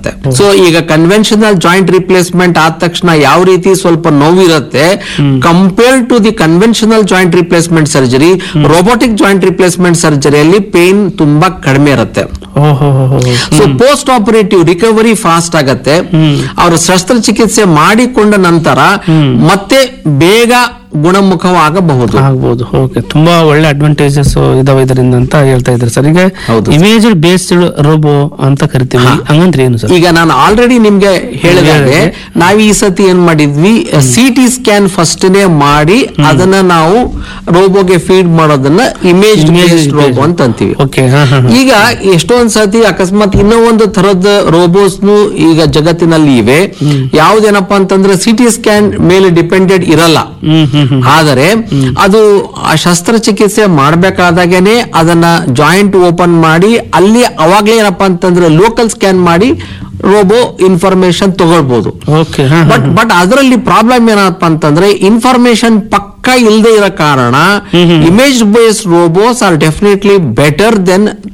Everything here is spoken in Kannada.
ಇರುತ್ತೆ ಸೊ ಈಗ ಕನ್ವೆನ್ಷನಲ್ ಜಾಯಿಂಟ್ ರಿಪ್ಲೇಸ್ಮೆಂಟ್ ಆದ ತಕ್ಷಣ ಯಾವ ರೀತಿ ಸ್ವಲ್ಪ ನೋವಿರುತ್ತೆ compare to the conventional joint replacement surgery robotic joint replacement ಸರ್ಜರಿಯಲ್ಲಿ ಪೇನ್ ತುಂಬಾ ಕಡಿಮೆ ಇರುತ್ತೆ ಓಹೋ so post operative recovery fast ಆಗತ್ತೆ ಅವರು ಶಸ್ತ್ರಚಿಕಿತ್ಸೆ ಮಾಡಿಕೊಂಡ ನಂತರ ಮತ್ತೆ ಬೇಗ ಗುಣಮುಖವಾಗಬಹುದು ಆಗ್ಬೋದು ಓಕೆ ತುಂಬಾ ಒಳ್ಳೆ ಅಡ್ವಾಂಟೇಜಸ್ ಇದಾವೆ ಇದರಿಂದ ಅಂತ ಹೇಳ್ತಾ ಇದ್ದಾರೆ ಸರ್ ಈಗ ಹೌದು. ಇಮೇಜ್ ಬೇಸ್ಡ್ ರೋಬೋ ಅಂತ ಕರಿತೀವಿ ಹಂಗಂದ್ರೆ ಏನು ಸರ್ ಈಗ ನಾನು ಆಲ್ರೆಡಿ ನಿಮ್ಗೆ ಹೇಳಿದ್ರೆ ನಾವು ಈ ಸತಿ ಏನ್ ಮಾಡಿದ್ವಿ ಸಿ ಟಿ ಸ್ಕ್ಯಾನ್ ಫಸ್ಟ್ನೇ ಮಾಡಿ ಅದನ್ನ ನಾವು ರೋಬೋಗೆ ಫೀಡ್ ಮಾಡೋದನ್ನ ಇಮೇಜ್ ಬೇಸ್ಡ್ ರೋಬೋ ಅಂತ ಅಂತೀವಿ ಓಕೆ ಹಾ ಹಾ ಹಾ. ಈಗ ಎಷ್ಟೊಂದ್ ಸತಿ ಅಕಸ್ಮಾತ್ ಇನ್ನೂ ಒಂದು ತರದ ರೋಬೋಸ್ನು ಈಗ ಜಗತ್ತಿನಲ್ಲಿ ಇವೆ ಯಾವ್ದೇನಪ್ಪಾ ಅಂತಂದ್ರೆ ಸಿ ಟಿ ಸ್ಕ್ಯಾನ್ ಮೇಲೆ ಡಿಪೆಂಡೆಡ್ ಇರಲ್ಲ ಹ್ಮ್ ಹ್ಮ್ ಹ್ಮ್ ಆದರೆ ಅದು ಆ ಶಸ್ತ್ರಚಿಕಿತ್ಸೆ ಮಾಡ್ಬೇಕಾದಾಗೇನೆ ಅದನ್ನ ಜಾಯಿಂಟ್ ಓಪನ್ ಮಾಡಿ ಅಲ್ಲಿ ಅವಾಗ್ಲೇ ಏನಪ್ಪಾ ಅಂತಂದ್ರೆ ಲೋಕಲ್ ಸ್ಕ್ಯಾನ್ ಮಾಡಿ ರೋಬೋ ಇನ್ಫಾರ್ಮೇಶನ್ ತಗೊಳ್ಬಹುದು ಓಕೆ ಹಾ ಹಾ. ಬಟ್ ಬಟ್ ಅದರಲ್ಲಿ ಪ್ರಾಬ್ಲಮ್ ಏನಪ್ಪಾ ಅಂತಂದ್ರೆ ಇನ್ಫಾರ್ಮೇಶನ್ ಪಕ್ಕ ಇಲ್ಲದೆ ಇರೋ ಕಾರಣ image based robos are definitely better then